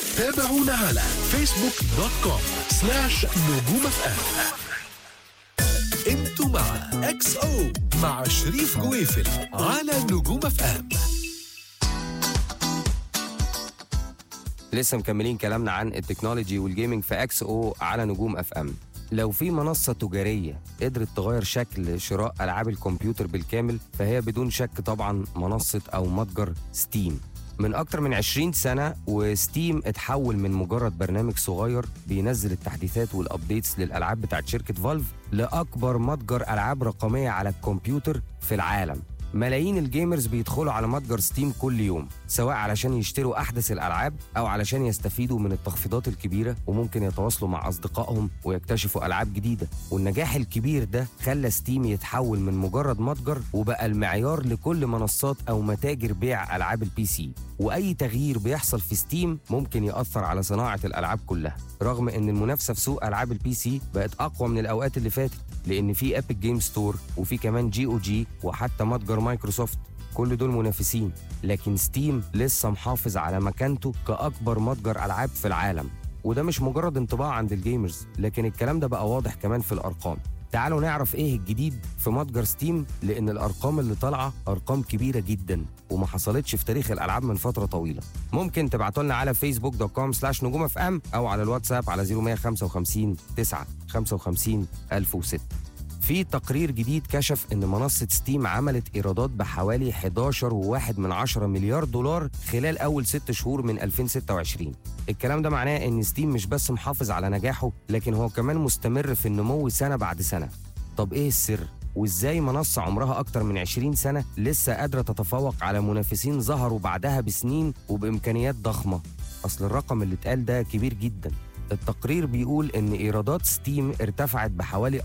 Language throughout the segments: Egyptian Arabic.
تابعونا على فيسبوك دوت كوم سلاش نجوم اف ام انتوا مع اكس او مع شريف جويفل على نجوم اف ام لسه مكملين كلامنا عن التكنولوجي والجيمنج في اكس او على نجوم اف ام لو في منصة تجارية قدرت تغير شكل شراء ألعاب الكمبيوتر بالكامل فهي بدون شك طبعا منصة أو متجر ستيم من أكتر من 20 سنة وستيم اتحول من مجرد برنامج صغير بينزل التحديثات والأبديتس للألعاب بتاعت شركة فالف لأكبر متجر ألعاب رقمية على الكمبيوتر في العالم ملايين الجيمرز بيدخلوا على متجر ستيم كل يوم سواء علشان يشتروا احدث الالعاب او علشان يستفيدوا من التخفيضات الكبيره وممكن يتواصلوا مع اصدقائهم ويكتشفوا العاب جديده والنجاح الكبير ده خلى ستيم يتحول من مجرد متجر وبقى المعيار لكل منصات او متاجر بيع العاب البي سي واي تغيير بيحصل في ستيم ممكن ياثر على صناعه الالعاب كلها رغم ان المنافسه في سوق العاب البي سي بقت اقوى من الاوقات اللي فاتت لان في ابيك جيم ستور وفي كمان جي او جي وحتى متجر مايكروسوفت كل دول منافسين لكن ستيم لسه محافظ على مكانته كأكبر متجر ألعاب في العالم وده مش مجرد انطباع عند الجيمرز لكن الكلام ده بقى واضح كمان في الأرقام تعالوا نعرف ايه الجديد في متجر ستيم لان الارقام اللي طالعه ارقام كبيره جدا وما حصلتش في تاريخ الالعاب من فتره طويله ممكن تبعتوا لنا على فيسبوك دوت كوم سلاش نجوم اف ام او على الواتساب على 0155 9 55 1006 في تقرير جديد كشف ان منصة ستيم عملت ايرادات بحوالي 11.1 من عشرة مليار دولار خلال اول ست شهور من 2026 الكلام ده معناه ان ستيم مش بس محافظ على نجاحه لكن هو كمان مستمر في النمو سنة بعد سنة طب ايه السر؟ وازاي منصة عمرها أكتر من 20 سنة لسه قادرة تتفوق على منافسين ظهروا بعدها بسنين وبإمكانيات ضخمة أصل الرقم اللي اتقال ده كبير جدا التقرير بيقول ان ايرادات ستيم ارتفعت بحوالي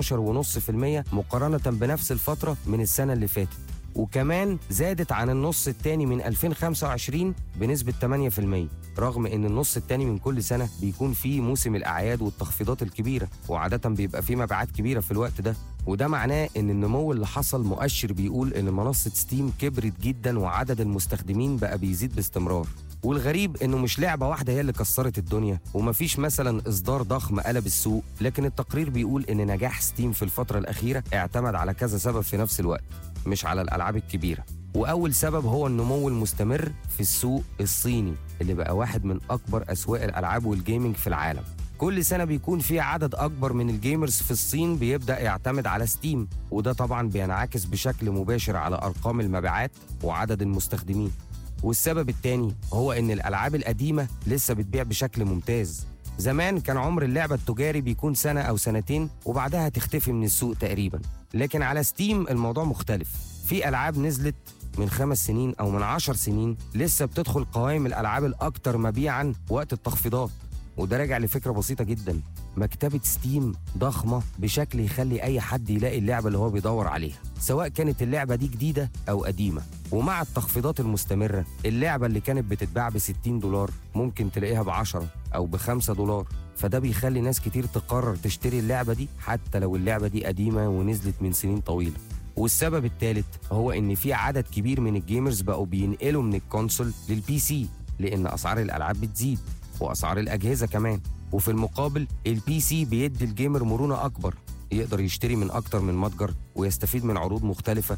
14.5% مقارنه بنفس الفتره من السنه اللي فاتت وكمان زادت عن النص الثاني من 2025 بنسبة 8% رغم ان النص الثاني من كل سنة بيكون فيه موسم الأعياد والتخفيضات الكبيرة وعادة بيبقى فيه مبيعات كبيرة في الوقت ده وده معناه ان النمو اللي حصل مؤشر بيقول ان منصة ستيم كبرت جدا وعدد المستخدمين بقى بيزيد باستمرار والغريب انه مش لعبه واحده هي اللي كسرت الدنيا ومفيش مثلا اصدار ضخم قلب السوق لكن التقرير بيقول ان نجاح ستيم في الفتره الاخيره اعتمد على كذا سبب في نفس الوقت مش على الالعاب الكبيره واول سبب هو النمو المستمر في السوق الصيني اللي بقى واحد من اكبر اسواق الالعاب والجيمنج في العالم كل سنة بيكون في عدد أكبر من الجيمرز في الصين بيبدأ يعتمد على ستيم وده طبعا بينعكس بشكل مباشر على أرقام المبيعات وعدد المستخدمين والسبب التاني هو ان الالعاب القديمه لسه بتبيع بشكل ممتاز زمان كان عمر اللعبه التجاري بيكون سنه او سنتين وبعدها تختفي من السوق تقريبا لكن على ستيم الموضوع مختلف في العاب نزلت من خمس سنين او من عشر سنين لسه بتدخل قوائم الالعاب الاكثر مبيعا وقت التخفيضات وده راجع لفكره بسيطه جدا مكتبه ستيم ضخمه بشكل يخلي اي حد يلاقي اللعبه اللي هو بيدور عليها سواء كانت اللعبه دي جديده او قديمه ومع التخفيضات المستمره اللعبه اللي كانت بتتباع ب 60 دولار ممكن تلاقيها ب 10 او ب 5 دولار فده بيخلي ناس كتير تقرر تشتري اللعبه دي حتى لو اللعبه دي قديمه ونزلت من سنين طويله والسبب الثالث هو ان في عدد كبير من الجيمرز بقوا بينقلوا من الكونسول للبي سي لان اسعار الالعاب بتزيد واسعار الاجهزه كمان وفي المقابل البي سي بيدي الجيمر مرونه اكبر يقدر يشتري من اكتر من متجر ويستفيد من عروض مختلفه